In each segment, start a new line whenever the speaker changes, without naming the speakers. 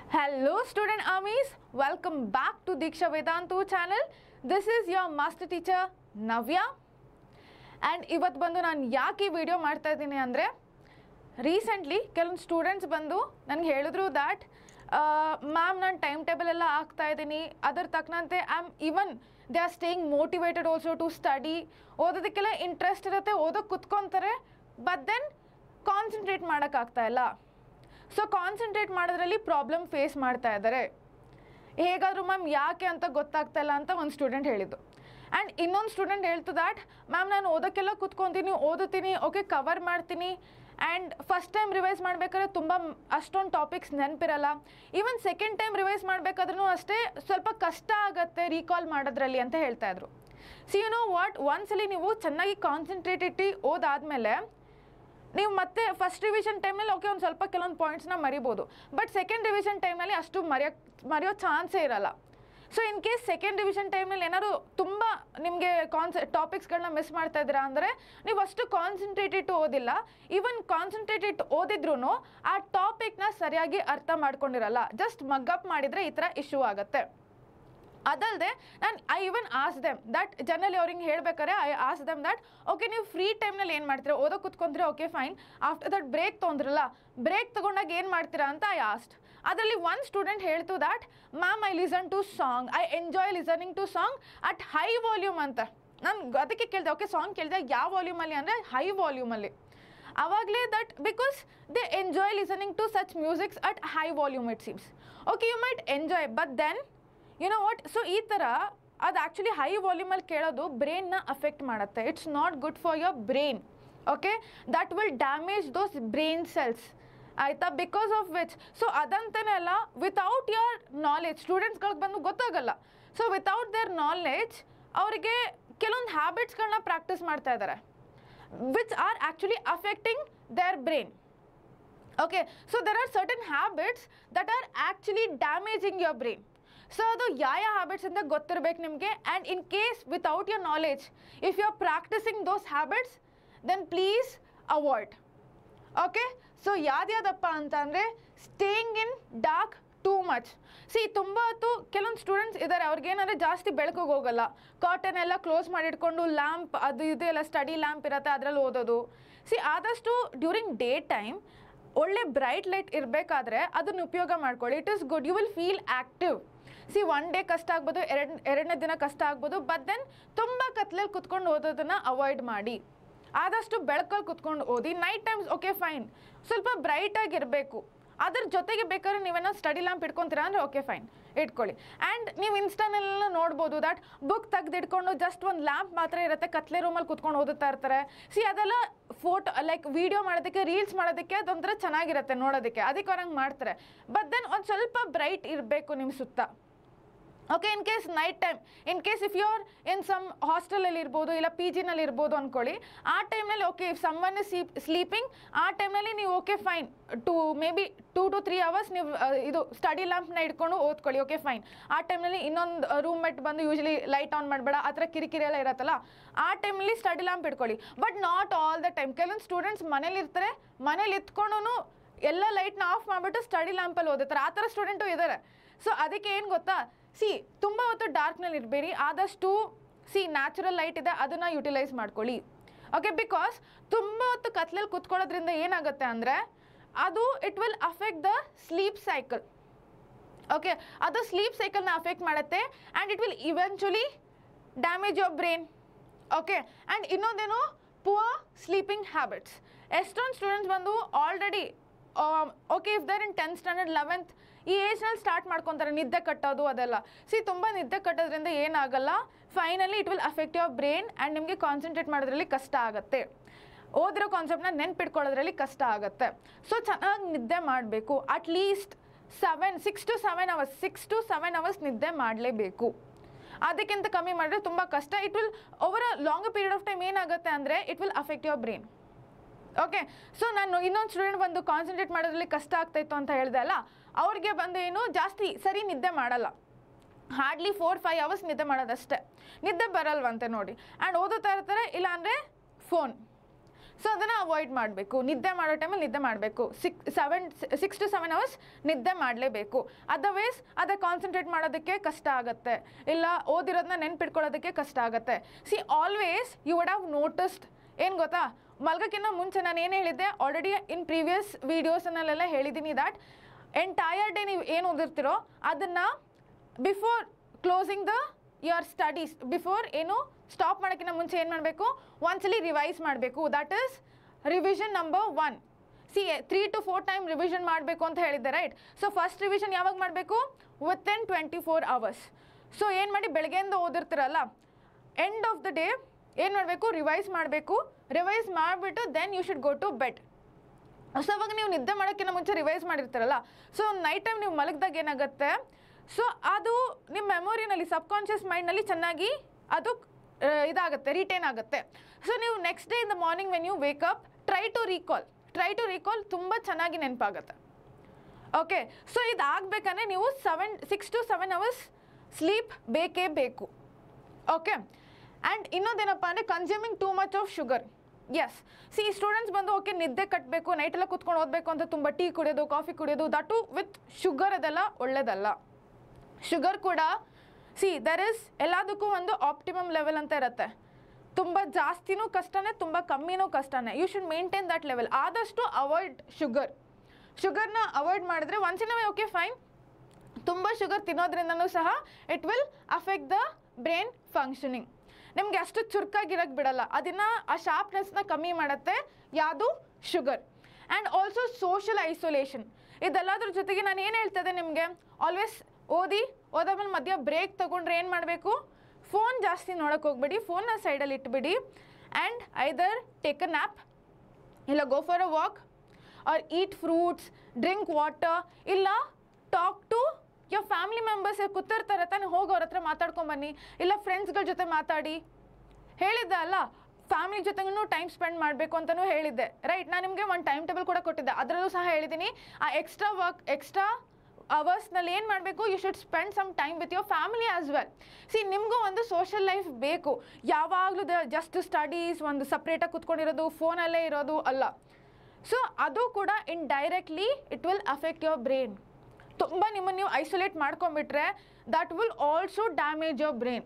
Hello student armies, welcome back to Diksha Vedantu channel. This is your master teacher Navya. And ಇವತ್ತು ಬಂದು ನಾನು ಯಾಕೆ ಈ video ಮಾಡ್ತಾ ಇದ್ದೀನಿ ಅಂದರೆ ರೀಸೆಂಟ್ಲಿ ಕೆಲವೊಂದು ಸ್ಟೂಡೆಂಟ್ಸ್ ಬಂದು ನನಗೆ ಹೇಳಿದ್ರು ದ್ಯಾಟ್ ಮ್ಯಾಮ್ ನಾನು ಟೈಮ್ ಟೇಬಲ್ ಎಲ್ಲ ಆಗ್ತಾ ಇದ್ದೀನಿ ಅದರ ತಕ್ಕನಂತೆ I am even they are staying motivated also to study ಓದೋದಕ್ಕೆಲ್ಲ ಇಂಟ್ರೆಸ್ಟ್ ಇರುತ್ತೆ ಓದೋಕ್ಕೆ ಕುತ್ಕೊತಾರೆ ಬಟ್ ದೆನ್ ಕಾನ್ಸಂಟ್ರೇಟ್ ಮಾಡೋಕ್ಕಾಗ್ತಾ ಇಲ್ಲ ಸೊ ಕಾನ್ಸಂಟ್ರೇಟ್ ಮಾಡೋದ್ರಲ್ಲಿ ಪ್ರಾಬ್ಲಮ್ ಫೇಸ್ ಮಾಡ್ತಾ ಇದ್ದಾರೆ ಹೇಗಾದರೂ ಮ್ಯಾಮ್ ಯಾಕೆ ಅಂತ ಗೊತ್ತಾಗ್ತಾ ಇಲ್ಲ ಅಂತ ಒಂದು ಸ್ಟೂಡೆಂಟ್ ಹೇಳಿದ್ದು ಆ್ಯಂಡ್ ಇನ್ನೊಂದು ಸ್ಟೂಡೆಂಟ್ ಹೇಳ್ತು ದ್ಯಾಟ್ ಮ್ಯಾಮ್ ನಾನು ಓದೋಕ್ಕೆಲ್ಲ ಕುತ್ಕೊತೀನಿ ಓದುತ್ತೀನಿ ಓಕೆ ಕವರ್ ಮಾಡ್ತೀನಿ ಆ್ಯಂಡ್ ಫಸ್ಟ್ ಟೈಮ್ ರಿವೈಸ್ ಮಾಡಬೇಕಾದ್ರೆ ತುಂಬ ಅಷ್ಟೊಂದು ಟಾಪಿಕ್ಸ್ ನೆನಪಿರಲ್ಲ ಈವನ್ ಸೆಕೆಂಡ್ ಟೈಮ್ ರಿವೈಸ್ ಮಾಡಬೇಕಾದ್ರೂ ಅಷ್ಟೇ ಸ್ವಲ್ಪ ಕಷ್ಟ ಆಗುತ್ತೆ ರೀಕಾಲ್ ಮಾಡೋದ್ರಲ್ಲಿ ಅಂತ ಹೇಳ್ತಾ ಇದ್ರು ಸಿ ಯು ನೋ ವಾಟ್ ಒಂದ್ಸಲಿ ನೀವು ಚೆನ್ನಾಗಿ ಕಾನ್ಸಂಟ್ರೇಟ್ ಇಟ್ಟು ಓದಾದಮೇಲೆ ನೀವು ಮತ್ತೆ ಫಸ್ಟ್ ರಿವಿಷನ್ ಟೈಮಲ್ಲಿ ಓಕೆ ಒಂದು ಸ್ವಲ್ಪ ಕೆಲವೊಂದು ಪಾಯಿಂಟ್ಸ್ನ ಮರಿಬೋದು ಬಟ್ ಸೆಕೆಂಡ್ ರಿವಿಷನ್ ಟೈಮಲ್ಲಿ ಅಷ್ಟು ಮರೆಯೋ ಮರೆಯೋ ಚಾನ್ಸೇ ಇರಲ್ಲ so in case second revision ಟೈಮಲ್ಲಿ ಏನಾದ್ರು ತುಂಬ ನಿಮಗೆ ಕಾನ್ಸೆ ಟಾಪಿಕ್ಸ್ಗಳನ್ನ ಮಿಸ್ ಮಾಡ್ತಾ ಇದ್ದೀರಾ ಅಂದರೆ ನೀವು ಅಷ್ಟು ಕಾನ್ಸಂಟ್ರೇಟೆಡ್ ಓದಿಲ್ಲ ಈವನ್ ಕಾನ್ಸಂಟ್ರೇಟೆಡ್ ಓದಿದ್ರೂ ಆ ಟಾಪಿಕ್ನ ಸರಿಯಾಗಿ ಅರ್ಥ ಮಾಡ್ಕೊಂಡಿರಲ್ಲ ಜಸ್ಟ್ ಮಗ್ಗಪ್ ಮಾಡಿದರೆ ಈ ಥರ ಇಶ್ಯೂ ಆಗುತ್ತೆ ಅದಲ್ಲದೆ ನಾನು I even ask them that generally ಅವ್ರಿಗೆ ಹೇಳ್ಬೇಕಾರೆ I ask them that okay ನೀವು ಫ್ರೀ ಟೈಮ್ನಲ್ಲಿ ಏನು ಮಾಡ್ತೀರಾ ಓದೋ ಕುತ್ಕೊಂಡ್ರೆ okay fine after that break ತೊಗೊಂಡ್ರಲ್ಲ ಬ್ರೇಕ್ ತೊಗೊಂಡಾಗ ಏನು ಮಾಡ್ತೀರಾ ಅಂತ ಐ ಆಸ್ಟ್ ಅದರಲ್ಲಿ ಒನ್ ಸ್ಟೂಡೆಂಟ್ ಹೇಳ್ತು that ma'am I listen to song I enjoy listening to song at high volume ಅಂತ ನಾನು ಅದಕ್ಕೆ ಕೇಳಿದೆ ಓಕೆ ಸಾಂಗ್ ಕೇಳಿದೆ ಯಾವ ವಾಲ್ಯೂಮಲ್ಲಿ ಅಂದರೆ ಹೈ ವಾಲ್ಯೂಮಲ್ಲಿ ಅವಾಗಲೇ that because they enjoy listening to such musics at high volume it seems okay you might enjoy but then you know what so ಈ ಥರ ಅದು ಆ್ಯಕ್ಚುಲಿ ಹೈ ವಾಲ್ಯೂಮಲ್ಲಿ ಕೇಳೋದು ಬ್ರೈನ್ನ ಅಫೆಕ್ಟ್ ಮಾಡುತ್ತೆ it's not good for your brain okay that will damage those brain cells ಆಯಿತಾ because of which so ಅದಂತನೇ ಅಲ್ಲ ವಿತೌಟ್ ಯೋರ್ ನಾಲೆಜ್ ಸ್ಟೂಡೆಂಟ್ಸ್ಗಳಿಗೆ ಬಂದು ಗೊತ್ತಾಗಲ್ಲ ಸೊ ವಿತೌಟ್ ದೇರ್ ನಾಲೆಜ್ ಅವರಿಗೆ ಕೆಲವೊಂದು ಹ್ಯಾಬಿಟ್ಸ್ಗಳನ್ನ ಪ್ರಾಕ್ಟೀಸ್ ಮಾಡ್ತಾ ಇದ್ದಾರೆ which are actually affecting their brain okay so there are certain habits that are actually damaging your brain so ಅದು ಯಾವ ಯಾವ ಹ್ಯಾಬಿಟ್ಸ್ ಅಂತ ಗೊತ್ತಿರಬೇಕು ನಿಮಗೆ and in case without your knowledge if you are practising those habits then please avoid okay so ಯಾವ್ದ್ಯಾವ್ದಪ್ಪ ಅಂತ ಅಂದರೆ staying in dark too much see ತುಂಬ ಹೊತ್ತು ಕೆಲವೊಂದು ಸ್ಟೂಡೆಂಟ್ಸ್ ಇದ್ದಾರೆ ಅವ್ರಿಗೇನಾದ್ರೆ ಜಾಸ್ತಿ ಬೆಳಕಿಗೆ ಹೋಗಲ್ಲ ಕಾಟನ್ ಎಲ್ಲ ಕ್ಲೋಸ್ ಮಾಡಿಟ್ಕೊಂಡು ಲ್ಯಾಂಪ್ ಅದು ಇದು ಎಲ್ಲ ಸ್ಟಡಿ ಲ್ಯಾಂಪ್ ಇರುತ್ತೆ ಅದರಲ್ಲಿ ಓದೋದು ಸಿ ಆದಷ್ಟು ಡ್ಯೂರಿಂಗ್ ಡೇ ಟೈಮ್ ಒಳ್ಳೆ ಬ್ರೈಟ್ ಲೈಟ್ ಇರಬೇಕಾದ್ರೆ ಅದನ್ನು ಉಪಯೋಗ ಮಾಡ್ಕೊಳ್ಳಿ it is good you will feel active see one day ಕಷ್ಟ ಆಗ್ಬೋದು ಎರಡು ಎರಡನೇ ದಿನ ಕಷ್ಟ ಆಗ್ಬೋದು ಬಟ್ ದೆನ್ ತುಂಬ ಕತ್ಲಲ್ಲಿ ಕುತ್ಕೊಂಡು ಓದೋದನ್ನು ಅವಾಯ್ಡ್ ಮಾಡಿ ಆದಷ್ಟು ಬೆಳಕಲ್ಲಿ ಕುತ್ಕೊಂಡು ಓದಿ ನೈಟ್ ಟೈಮ್ಸ್ ಓಕೆ ಫೈನ್ ಸ್ವಲ್ಪ ಬ್ರೈಟಾಗಿರಬೇಕು ಅದ್ರ ಜೊತೆಗೆ ಬೇಕಾದ್ರೆ ನೀವೇನೋ ಸ್ಟಡಿ ಲ್ಯಾಂಪ್ ಇಟ್ಕೊತೀರಾ ಅಂದರೆ ಓಕೆ ಫೈನ್ ಇಟ್ಕೊಳ್ಳಿ ಆ್ಯಂಡ್ ನೀವು ಇನ್ಸ್ಟಾನೆಲ್ಲ ನೋಡ್ಬೋದು ದಟ್ ಬುಕ್ ತೆಗೆದಿಟ್ಕೊಂಡು ಜಸ್ಟ್ ಒಂದು ಲ್ಯಾಂಪ್ ಮಾತ್ರ ಇರುತ್ತೆ ಕತ್ಲೆ ರೂಮಲ್ಲಿ ಕುತ್ಕೊಂಡು ಓದುತ್ತಾ ಇರ್ತಾರೆ ಸಿ ಅದೆಲ್ಲ ಫೋಟೋ ಲೈಕ್ ವೀಡಿಯೋ ಮಾಡೋದಕ್ಕೆ ರೀಲ್ಸ್ ಮಾಡೋದಕ್ಕೆ ಅದೊಂಥರ ಚೆನ್ನಾಗಿರುತ್ತೆ ನೋಡೋದಕ್ಕೆ ಅದಕ್ಕೆ ಅವ್ರಂಗೆ ಮಾಡ್ತಾರೆ ಬಟ್ ದೆನ್ ಒಂದು ಸ್ವಲ್ಪ ಬ್ರೈಟ್ ಇರಬೇಕು ನಿಮ್ಮ ಸುತ್ತ okay in case night time in case if you are in some ಹಾಸ್ಟೆಲಲ್ಲಿ ಇರ್ಬೋದು ಇಲ್ಲ ಪಿ ಜಿನಲ್ಲಿ ಇರ್ಬೋದು ಅಂದ್ಕೊಳ್ಳಿ ಆ ಟೈಮ್ನಲ್ಲಿ okay if someone is sleeping ಆ ಟೈಮ್ನಲ್ಲಿ ನೀವು okay fine to maybe two to three hours ನೀವು ಆ, ಇದು ಸ್ಟಡಿ ಲ್ಯಾಂಪ್ನ ಇಟ್ಕೊಂಡು ಓದ್ಕೊಳ್ಳಿ ಓಕೆ ಫೈನ್ ಆ ಟೈಮ್ನಲ್ಲಿ ಇನ್ನೊಂದು ರೂಮ್ ಮೇಟ್ ಬಂದು ಯೂಶಲಿ ಲೈಟ್ ಆನ್ ಮಾಡಬೇಡ ಆ ಥರ ಕಿರಿಕಿರಿ ಎಲ್ಲ ಇರತ್ತಲ್ಲ ಆ ಟೈಮಲ್ಲಿ ಸ್ಟಡಿ ಲ್ಯಾಂಪ್ ಇಟ್ಕೊಳ್ಳಿ but not all the time ಕೆಲವೊಂದು ಸ್ಟೂಡೆಂಟ್ಸ್ ಮನೇಲಿ ಇರ್ತಾರೆ ಮನೇಲಿ ಇತ್ಕೊಂಡು ಎಲ್ಲ ಲೈಟ್ನ ಆಫ್ ಮಾಡಿಬಿಟ್ಟು ಸ್ಟಡಿ ಲ್ಯಾಂಪಲ್ಲಿ ಓದುತ್ತಾರೆ ಆ ಥರ ಸ್ಟೂಡೆಂಟು ಇದ್ದಾರೆ ಸೊ ಅದಕ್ಕೆ ಏನು ಗೊತ್ತಾ ಸಿ ತುಂಬ ಹೊತ್ತು ಡಾರ್ಕ್ನಲ್ಲಿ ಇರಬೇಡಿ ಆದಷ್ಟು ಸಿ ನ್ಯಾಚುರಲ್ ಲೈಟ್ ಇದೆ ಅದನ್ನು ಯುಟಿಲೈಸ್ ಮಾಡ್ಕೊಳ್ಳಿ ಓಕೆ ಬಿಕಾಸ್ ತುಂಬ ಹೊತ್ತು ಕತ್ಲಲ್ಲಿ ಕುತ್ಕೊಳ್ಳೋದ್ರಿಂದ ಏನಾಗುತ್ತೆ ಅಂದರೆ ಅದು it will affect the sleep cycle okay ಅದು ಸ್ಲೀಪ್ ಸೈಕಲ್ನ ಅಫೆಕ್ಟ್ ಮಾಡುತ್ತೆ and it will eventually damage your brain okay and ಇನ್ನೊಂದೇನು ಪುವರ್ ಸ್ಲೀಪಿಂಗ್ ಹ್ಯಾಬಿಟ್ಸ್ ಎಷ್ಟೊಂದು ಸ್ಟೂಡೆಂಟ್ಸ್ ಬಂದು already okay if they're in tenth standard eleventh ಈ ಏಜ್ನಲ್ಲಿ ಸ್ಟಾರ್ಟ್ ಮಾಡ್ಕೊತಾರೆ ನಿದ್ದೆ ಕಟ್ಟೋದು ಅದೆಲ್ಲ ಸಿ ತುಂಬ ನಿದ್ದೆ ಕಟ್ಟೋದ್ರಿಂದ ಏನಾಗಲ್ಲ finally it will affect your brain and ನಿಮಗೆ ಕಾನ್ಸಂಟ್ರೇಟ್ ಮಾಡೋದ್ರಲ್ಲಿ ಕಷ್ಟ ಆಗುತ್ತೆ ಓದಿರೋ ಕಾನ್ಸೆಪ್ಟ್ನ ನೆನ್ಪಿಟ್ಕೊಳ್ಳೋದ್ರಲ್ಲಿ ಕಷ್ಟ ಆಗುತ್ತೆ ಸೊ ಚೆನ್ನಾಗಿ ನಿದ್ದೆ ಮಾಡಬೇಕು at least seven six to seven hours six to seven hours ನಿದ್ದೆ ಮಾಡಲೇಬೇಕು ಅದಕ್ಕಿಂತ ಕಮ್ಮಿ ಮಾಡಿದ್ರೆ ತುಂಬ ಕಷ್ಟ it will over a long period of time ಏನಾಗುತ್ತೆ ಅಂದರೆ it will affect your brain okay so ನಾನು ಇನ್ನೊಂದು ಸ್ಟೂಡೆಂಟ್ ಬಂದು ಕಾನ್ಸಂಟ್ರೇಟ್ ಮಾಡೋದ್ರಲ್ಲಿ ಕಷ್ಟ ಆಗ್ತಾಯಿತ್ತು ಅಂತ ಹೇಳಿದೆ ಅಲ್ಲ ಅವ್ರಿಗೆ ಬಂದು ಏನು ಜಾಸ್ತಿ ಸರಿ ನಿದ್ದೆ ಮಾಡಲ್ಲ ಹಾರ್ಡ್ಲಿ ಫೋರ್ ಫೈವ್ ಅವರ್ಸ್ ನಿದ್ದೆ ಮಾಡೋದಷ್ಟೇ ನಿದ್ದೆ ಬರಲ್ವಂತೆ ನೋಡಿ ಆ್ಯಂಡ್ ಓದುತ್ತಾ ಇರ್ತಾರೆ ಇಲ್ಲಾಂದರೆ ಫೋನ್ ಸೊ ಅದನ್ನು ಅವಾಯ್ಡ್ ಮಾಡಬೇಕು ನಿದ್ದೆ ಮಾಡೋ ಟೈಮಲ್ಲಿ ನಿದ್ದೆ ಮಾಡಬೇಕು six seven six to seven hours ನಿದ್ದೆ ಮಾಡಲೇಬೇಕು ಅದರ್ವೈಸ್ ಅದೇ ಕಾನ್ಸಂಟ್ರೇಟ್ ಮಾಡೋದಕ್ಕೆ ಕಷ್ಟ ಆಗುತ್ತೆ ಇಲ್ಲ ಓದಿರೋದನ್ನ ನೆನ್ಪಿಟ್ಕೊಳ್ಳೋದಕ್ಕೆ ಕಷ್ಟ ಆಗುತ್ತೆ see always you would have noticed ಏನು ಗೊತ್ತಾ ಮಲ್ಗಕ್ಕಿಂತ ಮುಂಚೆ ನಾನು ಏನು ಹೇಳಿದ್ದೆ ಆಲ್ರೆಡಿ ಇನ್ ಪ್ರೀವಿಯಸ್ ವೀಡಿಯೋಸ್ನಲ್ಲೆಲ್ಲ ಹೇಳಿದ್ದೀನಿ ದ್ಯಾಟ್ ಎಂಟೈರ್ ಡೇ ನೀವು ಏನು ಓದಿರ್ತೀರೋ ಅದನ್ನು before closing the your studies before ಏನು ಸ್ಟಾಪ್ ಮಾಡೋಕ್ಕಿಂತ ಮುಂಚೆ ಏನು ಮಾಡಬೇಕು ಒಂದ್ಸಲಿ ರಿವೈಸ್ ಮಾಡಬೇಕು that is revision number one see three to four time revision ಮಾಡಬೇಕು ಅಂತ ಹೇಳಿದ್ದೆ ರೈಟ್ ಸೊ ಫಸ್ಟ್ ರಿವಿಷನ್ ಯಾವಾಗ ಮಾಡಬೇಕು within twenty four hours so ಏನು ಮಾಡಿ ಬೆಳಗ್ಗೆಯಿಂದ ಓದಿರ್ತೀರಲ್ಲ ಎಂಡ್ ಆಫ್ ದ ಡೇ ಏನು ಮಾಡಬೇಕು ರಿವೈಸ್ ಮಾಡಬೇಕು ರಿವೈಸ್ ಮಾಡಿಬಿಟ್ಟು then you should go to bed so ಅವಾಗ ನೀವು ನಿದ್ದೆ ಮಾಡೋಕ್ಕಿಂತ ಮುಂಚೆ ರಿವೈಸ್ ಮಾಡಿರ್ತಾರಲ್ಲ ಸೊ ನೈಟ್ ಟೈಮ್ ನೀವು ಮಲಗಿದಾಗ ಏನಾಗುತ್ತೆ ಸೊ ಅದು ನಿಮ್ಮ ಮೆಮೊರಿನಲ್ಲಿ ಸಬ್ಕಾನ್ಷಿಯಸ್ ಮೈಂಡ್ನಲ್ಲಿ ಚೆನ್ನಾಗಿ ಅದು ಆ, ಇದಾಗುತ್ತೆ ರಿಟೈನ್ ಆಗುತ್ತೆ ಸೊ ನೀವು next day in the morning when you wake up try to recall try to recall ತುಂಬ ಚೆನ್ನಾಗಿ ನೆನಪಾಗುತ್ತೆ ಓಕೆ ಸೊ ಇದು ಆಗಬೇಕಂದ್ರೆ ನೀವು seven six to seven hours sleep ಬೇಕೇ ಬೇಕು ಓಕೆ ಆ್ಯಂಡ್ ಇನ್ನೊಂದೇನಪ್ಪ ಅಂದರೆ consuming too much of sugar yes see students ಬಂದು ಓಕೆ ನಿದ್ದೆ ಕಟ್ಟಬೇಕು ನೈಟೆಲ್ಲ ಕುತ್ಕೊಂಡು ಓದಬೇಕು ಅಂತ ತುಂಬ ಟೀ ಕುಡಿಯೋದು ಕಾಫಿ ಕುಡಿಯೋದು ದಟು ವಿತ್ ಶುಗರ್ ಅದೆಲ್ಲ ಒಳ್ಳೇದಲ್ಲ ಶುಗರ್ ಕೂಡ ಸಿ ದರ್ ಇಸ್ ಎಲ್ಲದಕ್ಕೂ ಒಂದು ಆಪ್ಟಿಮಮ್ ಲೆವೆಲ್ ಅಂತ ಇರುತ್ತೆ ತುಂಬ ಜಾಸ್ತಿನೂ ಕಷ್ಟನೇ ತುಂಬ ಕಮ್ಮಿನೂ ಕಷ್ಟನೇ you should maintain that level ಆದಷ್ಟು ಅವಾಯ್ಡ್ ಶುಗರ್ ಶುಗರ್ನ ಅವಾಯ್ಡ್ ಮಾಡಿದ್ರೆ ಒನ್ಸ್ ಇನ್ ಓಕೆ ಫೈನ್ ತುಂಬ ಶುಗರ್ ತಿನ್ನೋದ್ರಿಂದನೂ ಸಹ it will affect the brain functioning ನಿಮಗೆ ಅಷ್ಟು ಚುರುಕಾಗಿರಕ್ಕೆ ಬಿಡಲ್ಲ ಅದನ್ನು ಆ ಶಾರ್ಪ್ನೆಸ್ನ ಕಮ್ಮಿ ಮಾಡುತ್ತೆ ಯಾವುದು sugar and also social isolation ಇದೆಲ್ಲದ್ರ ಜೊತೆಗೆ ನಾನು ಏನು ಹೇಳ್ತದೆ ನಿಮಗೆ ಆಲ್ವೇಸ್ ಓದಿ ಓದಾದ್ಮೇಲೆ ಮಧ್ಯ ಬ್ರೇಕ್ ತೊಗೊಂಡ್ರೆ ಏನು ಮಾಡಬೇಕು ಫೋನ್ ಜಾಸ್ತಿ ನೋಡೋಕೆ ಹೋಗ್ಬೇಡಿ ಫೋನ್ನ ಸೈಡಲ್ಲಿ ಇಟ್ಬಿಡಿ and either take a nap ಇಲ್ಲ go for a walk or eat fruits drink water ಇಲ್ಲ talk to your family members ಕೂತಿರ್ತಾರೆ ತಾನೆ ಹೋಗಿ ಅವ್ರ ಹತ್ರ ಮಾತಾಡ್ಕೊಂಬನ್ನಿ ಇಲ್ಲ ಫ್ರೆಂಡ್ಸ್ಗಳ ಜೊತೆ ಮಾತಾಡಿ ಹೇಳಿದ್ದೆ ಅಲ್ಲ ಫ್ಯಾಮಿಲಿ ಜೊತೆಗೂ ಟೈಮ್ ಸ್ಪೆಂಡ್ ಮಾಡಬೇಕು ಅಂತಲೂ ಹೇಳಿದ್ದೆ ರೈಟ್ ನಾನು ನಿಮಗೆ ಒಂದು ಟೈಮ್ ಟೇಬಲ್ ಕೂಡ ಕೊಟ್ಟಿದ್ದೆ ಅದರಲ್ಲೂ ಸಹ ಹೇಳಿದ್ದೀನಿ ಆ ಎಕ್ಸ್ಟ್ರಾ ವರ್ಕ್ ಎಕ್ಸ್ಟ್ರಾ ಅವರ್ಸ್ನಲ್ಲಿ ಏನು ಮಾಡಬೇಕು you should spend some time with your family as well see ನಿಮಗೂ ಒಂದು ಸೋಷಿಯಲ್ ಲೈಫ್ ಬೇಕು ಯಾವಾಗಲೂ ಜಸ್ಟ್ ಸ್ಟಡೀಸ್ ಒಂದು ಸಪ್ರೇಟಾಗಿ ಕುತ್ಕೊಂಡಿರೋದು ಫೋನಲ್ಲೇ ಇರೋದು ಅಲ್ಲ ಸೊ ಅದು ಕೂಡ indirectly it will affect your brain ತುಂಬ ನಿಮ್ಮನ್ನು ನೀವು ಐಸೋಲೇಟ್ ಮಾಡ್ಕೊಂಬಿಟ್ರೆ that will also damage your brain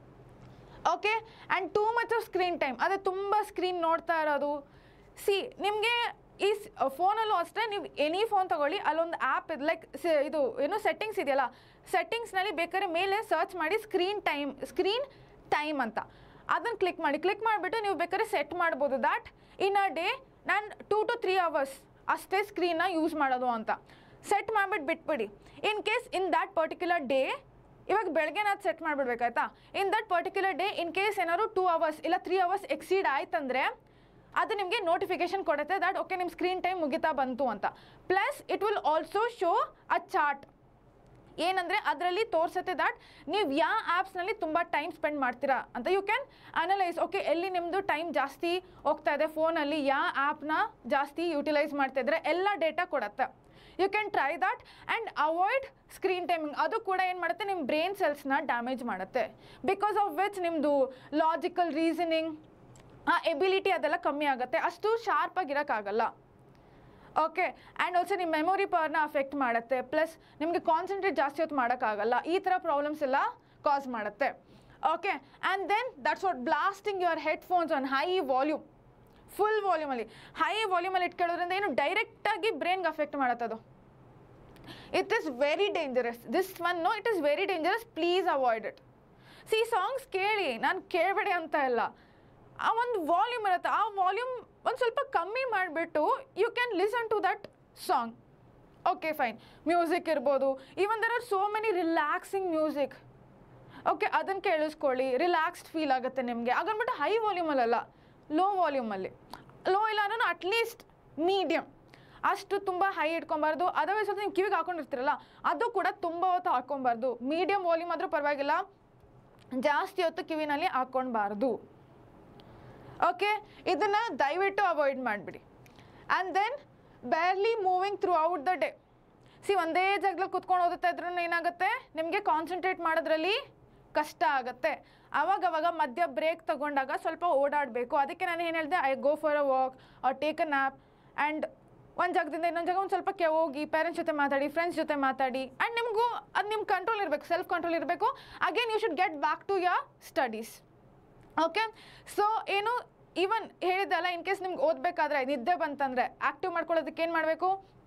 okay and too much of screen time ಅದೇ ತುಂಬ ಸ್ಕ್ರೀನ್ ನೋಡ್ತಾ ಇರೋದು ಸಿ ನಿಮಗೆ ಈ ಫೋನಲ್ಲೂ ಅಷ್ಟೇ ನೀವು ಎನಿ ಫೋನ್ ತಗೊಳ್ಳಿ ಅಲ್ಲೊಂದು ಆ್ಯಪ್ ಇದೆ ಲೈಕ್ ಇದು ಏನು ಸೆಟ್ಟಿಂಗ್ಸ್ ಇದೆಯಲ್ಲ ಸೆಟ್ಟಿಂಗ್ಸ್ನಲ್ಲಿ ಬೇಕಾದ್ರೆ ಮೇಲೆ ಸರ್ಚ್ ಮಾಡಿ ಸ್ಕ್ರೀನ್ ಟೈಮ್ ಸ್ಕ್ರೀನ್ ಟೈಮ್ ಅಂತ ಅದನ್ನು ಕ್ಲಿಕ್ ಮಾಡಿ ಕ್ಲಿಕ್ ಮಾಡಿಬಿಟ್ಟು ನೀವು ಬೇಕಾದ್ರೆ ಸೆಟ್ ಮಾಡ್ಬೋದು ದ್ಯಾಟ್ ಇನ್ ಅ ಡೇ ನಾನು ಟೂ ಟು ತ್ರೀ ಅವರ್ಸ್ ಅಷ್ಟೇ ಸ್ಕ್ರೀನ್ನ ಯೂಸ್ ಮಾಡೋದು ಅಂತ ಸೆಟ್ ಮಾಡಿಬಿಟ್ಟು ಬಿಟ್ಬಿಡಿ in case in that particular day ಇವಾಗ ಬೆಳಗ್ಗೆ ನಾನು ಸೆಟ್ ಮಾಡಿಬಿಡ್ಬೇಕಾಯ್ತಾ in that particular day in case ಏನಾದ್ರು ಟೂ ಅವರ್ಸ್ ಇಲ್ಲ ತ್ರೀ ಅವರ್ಸ್ ಎಕ್ಸೀಡ್ ಆಯ್ತಂದ್ರೆ ಅದು ನಿಮಗೆ ನೋಟಿಫಿಕೇಶನ್ ಕೊಡುತ್ತೆ ದಟ್ ಓಕೆ ನಿಮ್ಮ ಸ್ಕ್ರೀನ್ ಟೈಮ್ ಮುಗಿತಾ ಬಂತು ಅಂತ plus it will also show a chart ಏನಂದರೆ ಅದರಲ್ಲಿ ತೋರಿಸುತ್ತೆ ದ್ಯಾಟ್ ನೀವು ಯಾವ ಆ್ಯಪ್ಸ್ನಲ್ಲಿ ತುಂಬ ಟೈಮ್ ಸ್ಪೆಂಡ್ ಮಾಡ್ತೀರಾ ಅಂತ ಯು ಕ್ಯಾನ್ ಅನಲೈಸ್ ಓಕೆ ಎಲ್ಲಿ ನಿಮ್ಮದು ಟೈಮ್ ಜಾಸ್ತಿ ಹೋಗ್ತಾ ಇದೆ ಫೋನಲ್ಲಿ ಯಾವ ಆ್ಯಪ್ನ ಜಾಸ್ತಿ ಯೂಟಿಲೈಸ್ ಮಾಡ್ತಾ ಇದ್ರೆ ಎಲ್ಲ ಡೇಟಾ ಕೊಡುತ್ತೆ you can try that and avoid screen timing ಅದು ಕೂಡ ಏನು ಮಾಡುತ್ತೆ ನಿಮ್ಮ ಬ್ರೈನ್ ಸೆಲ್ಸ್ನ ಡ್ಯಾಮೇಜ್ ಮಾಡುತ್ತೆ ಬಿಕಾಸ್ ಆಫ್ ವಿಚ್ ನಿಮ್ಮದು ಲಾಜಿಕಲ್ ರೀಸನಿಂಗ್ ಆ ಎಬಿಲಿಟಿ ಅದೆಲ್ಲ ಕಮ್ಮಿ ಆಗುತ್ತೆ ಅಷ್ಟು ಶಾರ್ಪಾಗಿರೋಕ್ಕಾಗಲ್ಲ ಓಕೆ ಆ್ಯಂಡ್ ಆಲ್ಸೋ ನಿಮ್ಮ ಮೆಮೊರಿ ಪವರ್ನ ಅಫೆಕ್ಟ್ ಮಾಡುತ್ತೆ ಪ್ಲಸ್ ನಿಮಗೆ ಕಾನ್ಸಂಟ್ರೇಟ್ ಜಾಸ್ತಿ ಹೊತ್ತು ಮಾಡೋಕ್ಕಾಗಲ್ಲ ಈ ಥರ ಪ್ರಾಬ್ಲಮ್ಸ್ ಎಲ್ಲ ಕಾಸ್ ಮಾಡುತ್ತೆ okay and then that's what blasting your headphones on high volume full ವಾಲ್ಯೂಮಲ್ಲಿ ಹೈ ವಾಲ್ಯೂಮಲ್ಲಿ ಇಟ್ಕೊಳ್ಳೋದ್ರಿಂದ ಏನು ಡೈರೆಕ್ಟಾಗಿ ಬ್ರೈನ್ಗೆ ಅಫೆಕ್ಟ್ ಮಾಡುತ್ತದು it is very dangerous this one no it is very dangerous please avoid it see songs ಕೇಳಿ ನಾನು ಕೇಳಬೇಡಿ ಅಂತ ಇಲ್ಲ ಆ ಒಂದು ವಾಲ್ಯೂಮ್ ಇರುತ್ತೆ ಆ ವಾಲ್ಯೂಮ್ ಒಂದು ಸ್ವಲ್ಪ ಕಮ್ಮಿ ಮಾಡಿಬಿಟ್ಟು you can listen to that song okay fine music ಇರ್ಬೋದು even there are so many relaxing music okay ಅದನ್ನು ಕೇಳಿಸ್ಕೊಳ್ಳಿ ರಿಲ್ಯಾಕ್ಸ್ಡ್ ಫೀಲ್ ಆಗುತ್ತೆ ನಿಮಗೆ ಹಾಗನ್ಬಿಟ್ಟು ಹೈ ವಾಲ್ಯೂಮಲ್ಲ ಲೋ ವಾಲ್ಯೂಮಲ್ಲಿ ಲೋ ಇಲ್ಲ ಅನ್ನೋ ಅಟ್ಲೀಸ್ಟ್ ಮೀಡಿಯಮ್ ಅಷ್ಟು ತುಂಬ ಹೈ ಇಟ್ಕೊಬಾರ್ದು ಅದರ್ವೈಸ್ ಹೊತ್ತು ನೀವು ಕಿವಿಗೆ ಹಾಕೊಂಡಿರ್ತೀರಲ್ಲ ಅದು ಕೂಡ ತುಂಬ ಹೊತ್ತು ಹಾಕ್ಕೊಬಾರ್ದು ಮೀಡಿಯಮ್ ವಾಲ್ಯೂಮ್ ಆದರೂ ಪರವಾಗಿಲ್ಲ ಜಾಸ್ತಿ ಹೊತ್ತು ಕಿವಿನಲ್ಲಿ ಹಾಕ್ಕೊಳ್ಬಾರ್ದು ಓಕೆ ಇದನ್ನು ದಯವಿಟ್ಟು ಅವಾಯ್ಡ್ ಮಾಡಿಬಿಡಿ and then barely moving throughout the day see ಒಂದೇ ಜಾಗದಲ್ಲಿ ಕುತ್ಕೊಂಡು ಓದುತ್ತಾ ಇದ್ರೂ ಏನಾಗುತ್ತೆ ನಿಮಗೆ ಕಾನ್ಸಂಟ್ರೇಟ್ ಮಾಡೋದ್ರಲ್ಲಿ ಕಷ್ಟ ಆಗುತ್ತೆ ಅವಾಗವಾಗ ಮಧ್ಯ ಬ್ರೇಕ್ ತಗೊಂಡಾಗ ಸ್ವಲ್ಪ ಓಡಾಡಬೇಕು ಅದಕ್ಕೆ ನಾನು ಏನು ಹೇಳಿದೆ I go for a walk or take a nap and ಒಂದು ಜಾಗದಿಂದ ಇನ್ನೊಂದು ಜಾಗ ಒಂದು ಸ್ವಲ್ಪ ಕೆ ಹೋಗಿ ಪೇರೆಂಟ್ಸ್ ಜೊತೆ ಮಾತಾಡಿ ಫ್ರೆಂಡ್ಸ್ ಜೊತೆ ಮಾತಾಡಿ ಆ್ಯಂಡ್ ನಿಮಗೂ ಅದು ನಿಮ್ಮ ಕಂಟ್ರೋಲ್ ಇರಬೇಕು ಸೆಲ್ಫ್ ಕಂಟ್ರೋಲ್ ಇರಬೇಕು again you should get back to your studies okay so ಏನು ಈವನ್ ಹೇಳಿದ್ದಲ್ಲ ಇನ್ ಕೇಸ್ ನಿಮ್ಗೆ ಓದಬೇಕಾದ್ರೆ ನಿದ್ದೆ ಬಂತಂದರೆ ಆ್ಯಕ್ಟಿವ್ ಮಾಡ್ಕೊಳ್ಳೋದಕ್ಕೆ ಏನು ಮಾಡಬೇಕು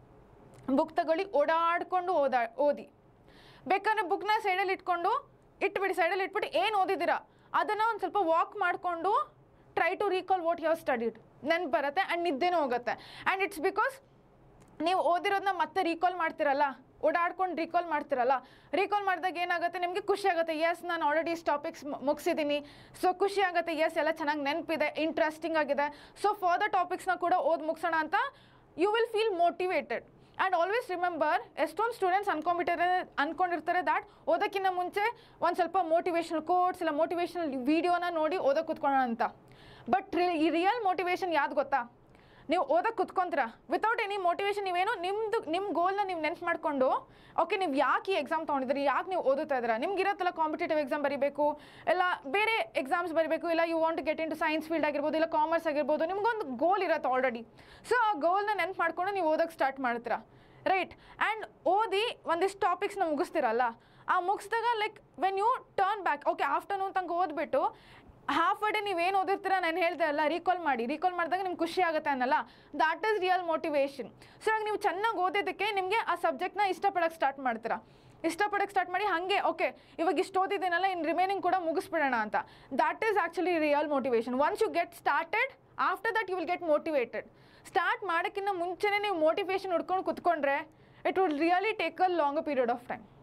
ಬುಕ್ ತಗೊಳ್ಳಿ ಓಡಾಡ್ಕೊಂಡು ಓದಾ ಓದಿ ಬೇಕಾದ್ರೆ ಬುಕ್ನ ಸೈಡಲ್ಲಿ ಇಟ್ಕೊಂಡು ಇಟ್ಬಿಡಿ ಸೈಡಲ್ಲಿ ಇಟ್ಬಿಟ್ಟು ಏನು ಓದಿದ್ದೀರಾ ಅದನ್ನು ಒಂದು ಸ್ವಲ್ಪ ವಾಕ್ ಮಾಡಿಕೊಂಡು try to recall what you studied ನೆನ್ಪು ಬರುತ್ತೆ ಆ್ಯಂಡ್ ನಿದ್ದೆನೂ ಹೋಗುತ್ತೆ ಆ್ಯಂಡ್ ಇಟ್ಸ್ ಬಿಕಾಸ್ ನೀವು ಓದಿರೋದನ್ನ ಮತ್ತೆ ರೀಕಾಲ್ ಮಾಡ್ತಿರಲ್ಲ ಓಡಾಡ್ಕೊಂಡು ರೀಕಾಲ್ ಮಾಡ್ತಿರಲ್ಲ ರೀಕಾಲ್ ಮಾಡಿದಾಗ ಏನಾಗುತ್ತೆ ನಿಮಗೆ ಖುಷಿ ಆಗುತ್ತೆ ಎಸ್ ನಾನು ಆಲ್ರೆಡಿ ಇಷ್ಟು ಟಾಪಿಕ್ಸ್ ಮುಗಿಸಿದ್ದೀನಿ ಸೊ ಖುಷಿ ಆಗುತ್ತೆ ಎಸ್ ಎಲ್ಲ ಚೆನ್ನಾಗಿ ನೆನಪಿದೆ ಇಂಟ್ರೆಸ್ಟಿಂಗ್ ಆಗಿದೆ ಸೊ ಫರ್ದರ್ ಟಾಪಿಕ್ಸ್ನ ಕೂಡ ಓದಿ ಮುಗಿಸೋಣ ಅಂತ you will feel motivated and always remember ಎಷ್ಟೊಂದು ಸ್ಟೂಡೆಂಟ್ಸ್ ಅನ್ಕೊಂಬಿಟ್ಟಿದ್ದಾರೆ ಅನ್ಕೊಂಡಿರ್ತಾರೆ ದ್ಯಾಟ್ ಓದೋಕ್ಕಿಂತ ಮುಂಚೆ ಒಂದು ಸ್ವಲ್ಪ ಮೋಟಿವೇಶನಲ್ ಕೋರ್ಸ್ ಇಲ್ಲ ಮೋಟಿವೇಶನಲ್ ವಿಡಿಯೋನ ನೋಡಿ ಓದೋಕೆ ಕುತ್ಕೊಳ್ಳೋಣ ಅಂತ ಬಟ್ ಈ ರಿಯಲ್ ಮೋಟಿವೇಶನ್ ಯಾವ್ದು ಗೊತ್ತಾ ನೀವು ಓದಕ್ಕೆ ಕುತ್ಕೊಂತೀರ ವಿತೌಟ್ ಎನಿ ಮೋಟಿವೇಶನ್ ನೀವೇನು ನಿಮ್ಮದು ನಿಮ್ಮ ಗೋಲ್ನ ನೀವು ನೆನ್ಪು ಮಾಡಿಕೊಂಡು ಓಕೆ ನೀವು ಯಾಕೆ ಈ ಎಕ್ಸಾಮ್ ತೊಗೊಂಡಿದ್ದೀರಿ ಯಾಕೆ ನೀವು ಓದುತ್ತಾ ಇದ್ದೀರಾ ನಿಮ್ಗೆ ಇರತ್ತಲ್ಲ ಕಾಂಪಿಟೇಟಿವ್ ಎಕ್ಸಾಮ್ ಬರೀಬೇಕು ಇಲ್ಲ ಬೇರೆ ಎಕ್ಸಾಮ್ಸ್ ಬರೀಬೇಕು ಇಲ್ಲ you want get into science field ಆಗಿರ್ಬೋದು ಇಲ್ಲ ಕಾಮರ್ಸ್ ಆಗಿರ್ಬೋದು ನಿಮ್ಗೊಂದು ಗೋಲ್ ಇರುತ್ತೆ ಆಲ್ರೆಡಿ ಸೊ ಆ ಗೋಲ್ನ ನೆನ್ಪು ಮಾಡ್ಕೊಂಡು ನೀವು ಓದೋಕ್ಕೆ ಸ್ಟಾರ್ಟ್ ಮಾಡ್ತೀರಾ ರೈಟ್ ಆ್ಯಂಡ್ ಓದಿ ಒಂದಿಷ್ಟು ಟಾಪಿಕ್ಸ್ನ ಮುಗಿಸ್ತಿರಲ್ಲ ಆ ಮುಗಿಸಿದಾಗ like when you turn back okay afternoon ತನಕ ಓದ್ಬಿಟ್ಟು ಹಾಫ್ ಅ ಡೇ ನೀವೇನು ಓದಿರ್ತೀರ ನಾನು ಹೇಳ್ದೆ ಅಲ್ಲ ರೀಕಾಲ್ ಮಾಡಿ ರೀಕಾಲ್ ಮಾಡಿದಾಗ ನಿಮ್ಗೆ ಖುಷಿ ಆಗುತ್ತೆ ಅನ್ನಲ್ಲ that is real motivation so ಇವಾಗ ನೀವು ಚೆನ್ನಾಗಿ ಓದಿದ್ದಕ್ಕೆ ನಿಮಗೆ ಆ ಸಬ್ಜೆಕ್ಟ್ನ ಇಷ್ಟಪಡೋಕ್ಕೆ ಸ್ಟಾರ್ಟ್ ಮಾಡ್ತೀರಾ ಇಷ್ಟಪಡೋಕ್ಕೆ ಸ್ಟಾರ್ಟ್ ಮಾಡಿ ಹಾಗೆ ಓಕೆ ಇವಾಗ ಇಷ್ಟು ಓದಿದ್ದೀನಲ್ಲ ಇನ್ನು ರಿಮೈನಿಂಗ್ ಕೂಡ ಮುಗಿಸ್ಬಿಡೋಣ ಅಂತ that is actually real motivation once you get started after that you will get motivated start ಮಾಡೋಕ್ಕಿಂತ ಮುಂಚೆನೇ ನೀವು ಮೋಟಿವೇಶನ್ ಹುಡ್ಕೊಂಡು ಕುತ್ಕೊಂಡ್ರೆ it will really take a long period of time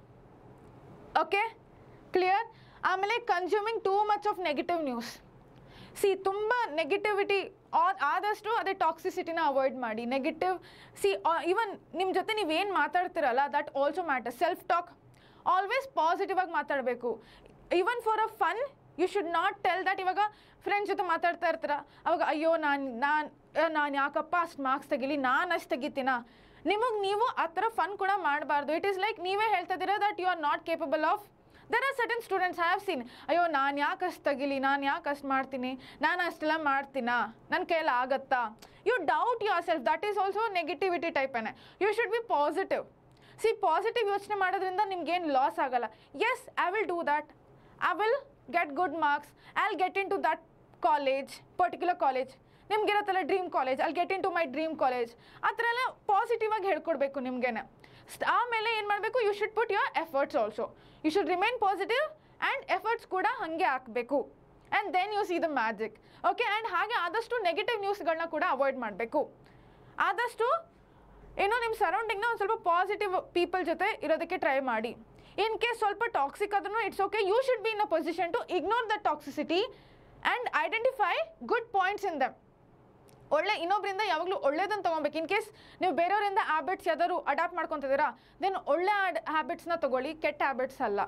okay clear ಆಮೇಲೆ consuming too much of negative news see ತುಂಬ negativity ಆದಷ್ಟು ಅದೇ ಟಾಕ್ಸಿಸಿಟಿನ ಅವಾಯ್ಡ್ ಮಾಡಿ ನೆಗೆಟಿವ್ ಸಿ ಇವನ್ ನಿಮ್ಮ ಜೊತೆ ನೀವೇನು ಮಾತಾಡ್ತಿರಲ್ಲ that also matter self talk always positive ಆಗಿ ಮಾತಾಡಬೇಕು even for a fun you should not tell that ಇವಾಗ ಫ್ರೆಂಡ್ಸ್ ಜೊತೆ ಮಾತಾಡ್ತಾ ಇರ್ತೀರ ಅವಾಗ ಅಯ್ಯೋ ನಾನು ನಾನು ನಾನು ಯಾಕಪ್ಪ ಅಷ್ಟು ಮಾರ್ಕ್ಸ್ ತೆಗಿಲಿ ನಾನು ಅಷ್ಟು ತೆಗಿತೀನ ನಿಮಗೆ ನೀವು ಆ ಥರ ಫನ್ ಕೂಡ ಮಾಡಬಾರ್ದು ಇಟ್ ಈಸ್ ಲೈಕ್ ನೀವೇ ಹೇಳ್ತಾ ಇದ್ದೀರಾ that you are not capable of there are certain students have seen ಅಯ್ಯೋ ನಾನು ಯಾಕೆ ಅಷ್ಟು ತೆಗಿಲಿ ನಾನು ಯಾಕೆ ಅಷ್ಟು ಮಾಡ್ತೀನಿ ನಾನು ಅಷ್ಟೆಲ್ಲ ಮಾಡ್ತೀನಾ ನನ್ನ ಕೈಯಲ್ಲಿ ಆಗತ್ತಾ you doubt yourself that is also negativity ಟೈಪೇನೆ you should be positive see positive ಯೋಚನೆ ಮಾಡೋದ್ರಿಂದ ನಿಮ್ಗೇನು ಲಾಸ್ ಆಗಲ್ಲ yes I will do that I will get good marks I will get into that college particular college ನಿಮ್ಗಿರತ್ತಲ್ಲ dream college ಅಲ್ಲಿ get into my dream college ಆ ಥರ ಎಲ್ಲ positive ಆಗಿ ಹೇಳ್ಕೊಡ್ಬೇಕು ನಿಮಗೇನೆ ಆಮೇಲೆ ಏನು ಮಾಡಬೇಕು you should put your efforts also you should remain positive and efforts ಕೂಡ ಹಾಗೆ ಹಾಕಬೇಕು and then you see the magic okay and ಹಾಗೆ ಆದಷ್ಟು ನೆಗೆಟಿವ್ ನ್ಯೂಸ್ಗಳನ್ನ ಕೂಡ ಅವಾಯ್ಡ್ ಮಾಡಬೇಕು ಆದಷ್ಟು ಏನೋ ನಿಮ್ಮ ಸರೌಂಡಿಂಗ್ನ ಒಂದು ಸ್ವಲ್ಪ ಪಾಸಿಟಿವ್ ಪೀಪಲ್ ಜೊತೆ ಇರೋದಕ್ಕೆ ಟ್ರೈ ಮಾಡಿ ಇನ್ ಕೇಸ್ ಸ್ವಲ್ಪ ಟಾಕ್ಸಿಕ್ ಆದ್ರೂ it's okay you should be in a position to ignore the toxicity and identify good points in them ಒಳ್ಳೆ ಇನ್ನೊಬ್ಬರಿಂದ ಯಾವಾಗಲೂ ಒಳ್ಳೇದನ್ನು ತೊಗೊಬೇಕು ಇನ್ ಕೇಸ್ ನೀವು ಬೇರೆಯವರಿಂದ ಹ್ಯಾಬಿಟ್ಸ್ ಯಾವ್ದಾದ್ರು ಅಡಾಪ್ಟ್ ಮಾಡ್ಕೊತಿದ್ದೀರಾ ದೆನ್ ಒಳ್ಳೆ ಹ್ಯಾಬಿಟ್ಸ್ನ ತೊಗೊಳ್ಳಿ ಕೆಟ್ಟ ಹ್ಯಾಬಿಟ್ಸ್ ಅಲ್ಲ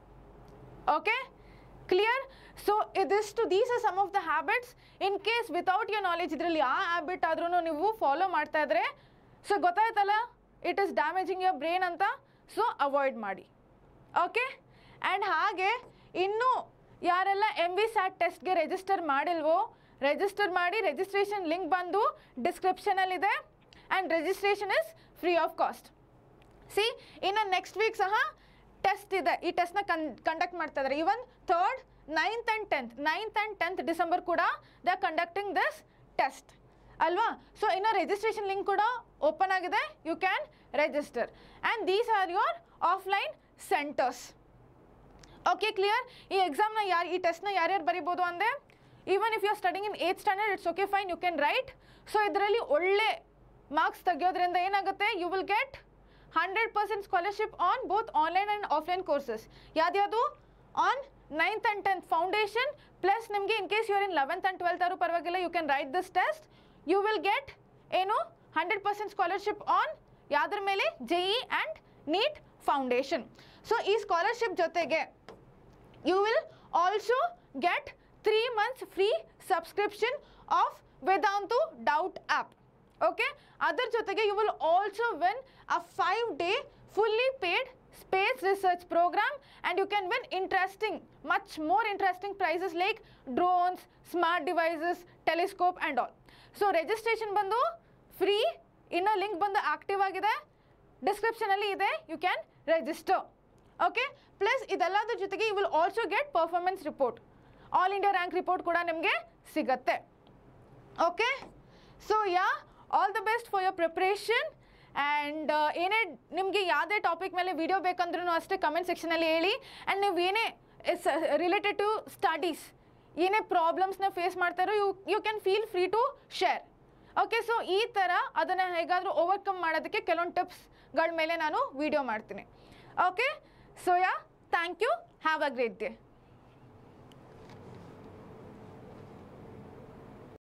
ಓಕೆ ಕ್ಲಿಯರ್ ಸೊ ಇದಿಷ್ಟು these are some of the habits in case without your knowledge ಇದರಲ್ಲಿ ಆ ಹ್ಯಾಬಿಟ್ ಆದ್ರೂ ನೀವು ಫಾಲೋ ಮಾಡ್ತಾ ಇದ್ರೆ ಸೊ ಗೊತ್ತಾಯ್ತಲ್ಲ it is damaging your brain ಅಂತ ಸೊ ಅವಾಯ್ಡ್ ಮಾಡಿ ಓಕೆ ಆ್ಯಂಡ್ ಹಾಗೆ ಇನ್ನೂ ಯಾರೆಲ್ಲ ಎಮ್ ವಿ ಸ್ಯಾಟ್ ಟೆಸ್ಟ್ಗೆ ರಿಜಿಸ್ಟರ್ ಮಾಡಿಲ್ವೋ ರಿಜಿಸ್ಟರ್ ಮಾಡಿ ರಿಜಿಸ್ಟ್ರೇಷನ್ ಲಿಂಕ್ ಬಂದು ಡಿಸ್ಕ್ರಿಪ್ಷನಲ್ಲಿದೆ and registration is free of cost see ಇನ್ನು ನೆಕ್ಸ್ಟ್ ವೀಕ್ ಸಹ ಟೆಸ್ಟ್ ಇದೆ ಈ ಟೆಸ್ಟ್ನ ಕನ್ ಕಂಡಕ್ಟ್ ಮಾಡ್ತಾ ಇದ್ದಾರೆ even third ninth and tenth ninth and tenth December ಕೂಡ they are conducting this test ಅಲ್ವಾ ಸೊ ಇನ್ನು ರಿಜಿಸ್ಟ್ರೇಷನ್ ಲಿಂಕ್ ಕೂಡ ಓಪನ್ ಆಗಿದೆ you can register and these are your offline centres okay clear ಈ ಎಕ್ಸಾಮ್ನ ಯಾರು ಈ ಟೆಸ್ಟ್ನ ಯಾರ್ಯಾರು ಬರಿಬೋದು ಅಂದರೆ even if you are studying in eighth standard it's okay fine you can write so ಇದರಲ್ಲಿ ಒಳ್ಳೆ ಮಾರ್ಕ್ಸ್ ತೆಗಿಯೋದ್ರಿಂದ ಏನಾಗುತ್ತೆ you will get hundred percent scholarship on both online and offline courses ಯಾವ್ದ್ಯಾವುದು on ninth and tenth foundation plus ನಿಮಗೆ in case you're in eleventh and twelfth ಆದರೂ ಪರವಾಗಿಲ್ಲ you can write this test you will get ಏನು hundred percent scholarship on ಯಾವ್ದ್ರ ಮೇಲೆ J E and NEET foundation so ಈ scholarship ಜೊತೆಗೆ you will also get 3 months free subscription of Vedantu Doubt app. Okay? ಅದರ ಜೊತೆಗೆ you will also win a five day fully paid space research program and you can win interesting, much more interesting prizes like drones, smart devices, telescope and all. So registration ಬಂದು free ಇನ್ನು link ಬಂದು active ಆಗಿದೆ ಡಿಸ್ಕ್ರಿಪ್ಷನಲ್ಲಿ ಇದೆ you can register okay plus ಇದೆಲ್ಲದ್ರ ಜೊತೆಗೆ you will also get performance report all India rank report ಕೂಡ ನಿಮಗೆ ಸಿಗತ್ತೆ okay so yeah all the best for your preparation and ಏನೇ ನಿಮಗೆ ಯಾವುದೇ ಟಾಪಿಕ್ ಮೇಲೆ ವಿಡಿಯೋ ಬೇಕಂದ್ರೂ ಅಷ್ಟೇ ಕಮೆಂಟ್ ಸೆಕ್ಷನಲ್ಲಿ ಹೇಳಿ ಆ್ಯಂಡ್ ನೀವು ಏನೇ ರಿಲೇಟೆಡ್ ಟು ಸ್ಟಡೀಸ್ ಏನೇ ಪ್ರಾಬ್ಲಮ್ಸ್ನ ಫೇಸ್ ಮಾಡ್ತಾರೋ you you can feel free to share okay so ಈ ಥರ ಅದನ್ನು ಹೇಗಾದರೂ ಓವರ್ಕಮ್ ಮಾಡೋದಕ್ಕೆ ಕೆಲವೊಂದು ಟಿಪ್ಸ್ಗಳ ಮೇಲೆ ನಾನು ವಿಡಿಯೋ ಮಾಡ್ತೀನಿ okay so yeah thank you have a great day